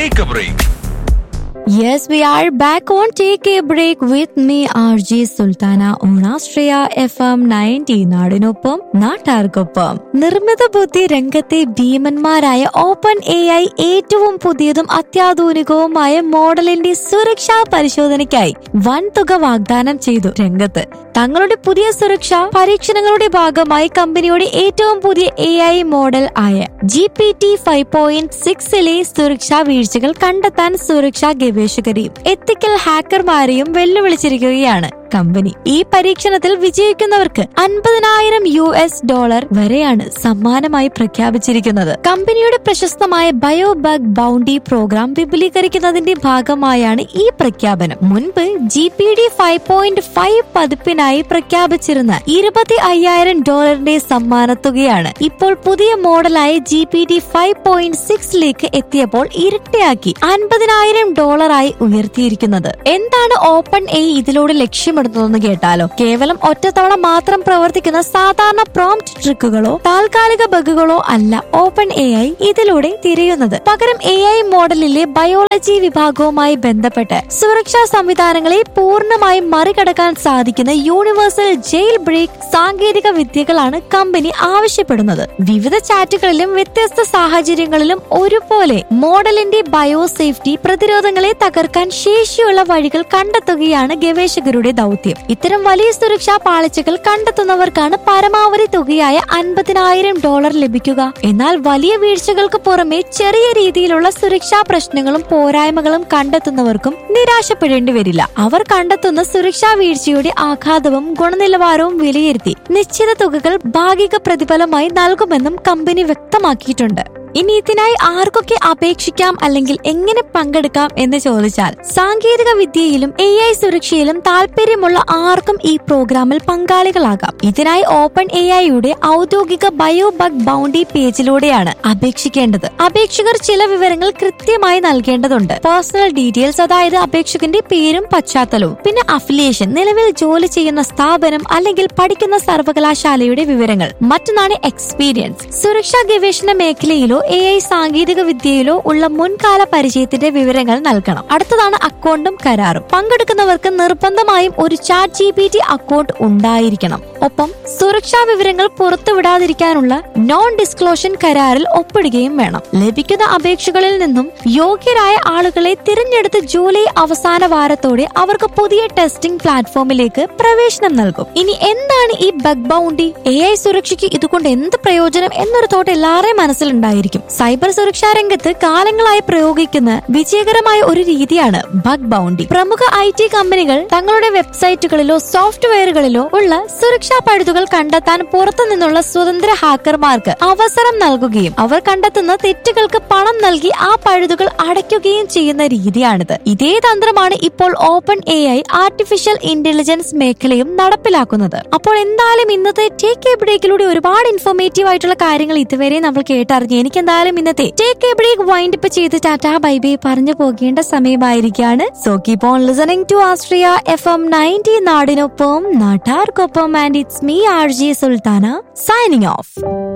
Take a break. Yes, we are back on Take a Break with me, RJ Sultana on Austria FM 90 നാടിനൊപ്പം നാട്ടാർക്കൊപ്പം നിർമ്മിത ബുദ്ധി രംഗത്തെ ഭീമന്മാരായ open A I ഏറ്റവും പുതിയതും അത്യാധുനികവുമായ മോഡലിന്റെ സുരക്ഷാ പരിശോധനയ്ക്കായി വൻതുക വാഗ്ദാനം ചെയ്തു രംഗത്ത് തങ്ങളുടെ പുതിയ സുരക്ഷാ പരീക്ഷണങ്ങളുടെ ഭാഗമായി കമ്പനിയുടെ ഏറ്റവും പുതിയ എ ഐ മോഡൽ ആയ G P T five point സിക്സിലെ സുരക്ഷാ വീഴ്ചകൾ കണ്ടെത്താൻ സുരക്ഷാ ഗവേഷകരെയും എത്തിക്കൽ ഹാക്കർമാരെയും വെല്ലുവിളിച്ചിരിക്കുകയാണ് കമ്പനി ഈ പരീക്ഷണത്തിൽ വിജയിക്കുന്നവർക്ക് അൻപതിനായിരം യു എസ് ഡോളർ വരെയാണ് സമ്മാനമായി പ്രഖ്യാപിച്ചിരിക്കുന്നത് കമ്പനിയുടെ പ്രശസ്തമായ ബയോ ബഗ് ബൗണ്ടി പ്രോഗ്രാം വിപുലീകരിക്കുന്നതിന്റെ ഭാഗമായാണ് ഈ പ്രഖ്യാപനം മുൻപ് G P T five point five പതിപ്പിനായി പ്രഖ്യാപിച്ചിരുന്ന ഇരുപത്തി അയ്യായിരം ഡോളറിന്റെ സമ്മാനത്തുകയാണ് ഇപ്പോൾ പുതിയ മോഡലായ G P T five point സിക്സിലേക്ക് എത്തിയപ്പോൾ ഇരട്ടിയാക്കി അൻപതിനായിരം ഡോളറായി ഉയർത്തിയിരിക്കുന്നത് എന്താണ് ഓപ്പൺ എ ഇതിലൂടെ ലക്ഷ്യമിടുന്നതെന്ന് കേട്ടാലോ കേവലം ഒറ്റത്തവണ മാത്രം പ്രവർത്തിക്കുന്ന സാധാരണ പ്രോംപ്റ്റ് ട്രിക്കുകളോ താൽക്കാലിക ബഗുകളോ അല്ല ഓപ്പൺ എ ഐ ഇതിലൂടെ തിരയുന്നത് പകരം എ ഐ മോഡലിലെ ബയോളജി വിഭാഗവുമായി ബന്ധപ്പെട്ട് സുരക്ഷാ സംവിധാനങ്ങളെ പൂർണ്ണമായി മറികടക്കാൻ സാധിക്കുന്ന യൂണിവേഴ്സൽ ജയിൽ ബ്രേക്ക് സാങ്കേതിക വിദ്യകളാണ് കമ്പനി ആവശ്യപ്പെടുന്നത് വിവിധ ചാറ്റുകളിലും വ്യത്യസ്ത സാഹചര്യങ്ങളിലും ഒരുപോലെ മോഡലിന്റെ ബയോ സേഫ്റ്റി പ്രതിരോധങ്ങളെ തകർക്കാൻ ശേഷിയുള്ള വഴികൾ കണ്ടെത്തുകയാണ് ഗവേഷകരുടെ ദൗത്യം ഇത്തരം വലിയ സുരക്ഷാ പാളിച്ചകൾ കണ്ടെത്തുന്നവർക്കാണ് പരമാവധി തുകയായ അൻപതിനായിരം ഡോളർ ലഭിക്കുക എന്നാൽ വലിയ വീഴ്ചകൾക്ക് പുറമെ ചെറിയ രീതിയിലുള്ള സുരക്ഷാ പ്രശ്നങ്ങളും പോരായ്മകളും കണ്ടെത്തുന്നവർക്കും നിരാശപ്പെടേണ്ടി വരില്ല അവർ കണ്ടെത്തുന്ന സുരക്ഷാ വീഴ്ചയുടെ ആഘാതവും ഗുണനിലവാരവും വിലയിരുത്തി നിശ്ചിത തുകകൾ ഭാഗിക പ്രതിഫലമായി നൽകുമെന്നും കമ്പനി വ്യക്തമാക്കിയിട്ടുണ്ട് ഇനി ഇതിനായി ആർക്കൊക്കെ അപേക്ഷിക്കാം അല്ലെങ്കിൽ എങ്ങനെ പങ്കെടുക്കാം എന്ന് ചോദിച്ചാൽ സാങ്കേതിക വിദ്യയിലും എ ഐ സുരക്ഷയിലും താല്പര്യമുള്ള ആർക്കും ഈ പ്രോഗ്രാമിൽ പങ്കാളികളാകാം ഇതിനായി ഓപ്പൺ എ ഐയുടെ ഔദ്യോഗിക ബയോ ബഗ് ബൗണ്ടി പേജിലൂടെയാണ് അപേക്ഷിക്കേണ്ടത് അപേക്ഷകർ ചില വിവരങ്ങൾ കൃത്യമായി നൽകേണ്ടതുണ്ട് പേഴ്സണൽ ഡീറ്റെയിൽസ് അതായത് അപേക്ഷകന്റെ പേരും പശ്ചാത്തലവും പിന്നെ അഫിലിയേഷൻ നിലവിൽ ജോലി ചെയ്യുന്ന സ്ഥാപനം അല്ലെങ്കിൽ പഠിക്കുന്ന സർവകലാശാലയുടെ വിവരങ്ങൾ മറ്റൊന്നാണ് എക്സ്പീരിയൻസ് സുരക്ഷാ ഗവേഷണ മേഖലയിലോ എ ഐ സാങ്കേതിക വിദ്യയിലോ ഉള്ള മുൻകാല പരിചയത്തിന്റെ വിവരങ്ങൾ നൽകണം അടുത്തതാണ് അക്കൗണ്ടും കരാറും പങ്കെടുക്കുന്നവർക്ക് നിർബന്ധമായും ഒരു chat G P T account ഉണ്ടായിരിക്കണം ഒപ്പം സുരക്ഷാ വിവരങ്ങൾ പുറത്തുവിടാതിരിക്കാനുള്ള നോൺ ഡിസ്ക്ലോഷൻ കരാറിൽ ഒപ്പിടുകയും വേണം ലഭിക്കുന്ന അപേക്ഷകളിൽ നിന്നും യോഗ്യരായ ആളുകളെ തിരഞ്ഞെടുത്ത് ജൂലൈ അവസാന വാരത്തോടെ അവർക്ക് പുതിയ ടെസ്റ്റിംഗ് പ്ലാറ്റ്ഫോമിലേക്ക് പ്രവേശനം നൽകും ഇനി എന്താണ് ഈ ബഗ് ബൗണ്ടി എ ഐ സുരക്ഷയ്ക്ക് ഇതുകൊണ്ട് എന്ത് പ്രയോജനം എന്നൊരു തോട്ട് എല്ലാവരുടെയും മനസ്സിലുണ്ടായിരിക്കും സൈബർ സുരക്ഷാ രംഗത്ത് കാലങ്ങളായി പ്രയോഗിക്കുന്ന വിജയകരമായ ഒരു രീതിയാണ് ബഗ് ബൗണ്ടി പ്രമുഖ ഐ ടി കമ്പനികൾ തങ്ങളുടെ വെബ്സൈറ്റുകളിലോ സോഫ്റ്റ്വെയറുകളിലോ ഉള്ള സുരക്ഷാ പഴുതുകൾ കണ്ടെത്താൻ പുറത്തു നിന്നുള്ള സ്വതന്ത്ര ഹാക്കർമാർക്ക് അവസരം നൽകുകയും അവർ കണ്ടെത്തുന്ന തെറ്റുകൾക്ക് പണം നൽകി ആ പഴുതുകൾ അടയ്ക്കുകയും ചെയ്യുന്ന രീതിയാണിത് ഇതേ തന്ത്രമാണ് ഇപ്പോൾ open A I artificial intelligence മേഖലയും നടപ്പിലാക്കുന്നത് അപ്പോൾ എന്തായാലും ഇന്നത്തെ ടേക്ക് എ ബ്രേക്കിലൂടെ ഒരുപാട് ഇൻഫോർമേറ്റീവ് ആയിട്ടുള്ള കാര്യങ്ങൾ ഇതുവരെ നമ്മൾ കേട്ടറിഞ്ഞു എനിക്ക് എന്തായാലും ഇന്നത്തെ take a break wind up ചെയ്ത് ടാറ്റാ ബൈ ബൈ പറഞ്ഞു പോകേണ്ട സമയമായിരിക്കാണ് so keep on listening to Astria F M ninety നാടിനൊപ്പം നാട്ടാർക്കൊപ്പം and it's me R J Sulthana signing of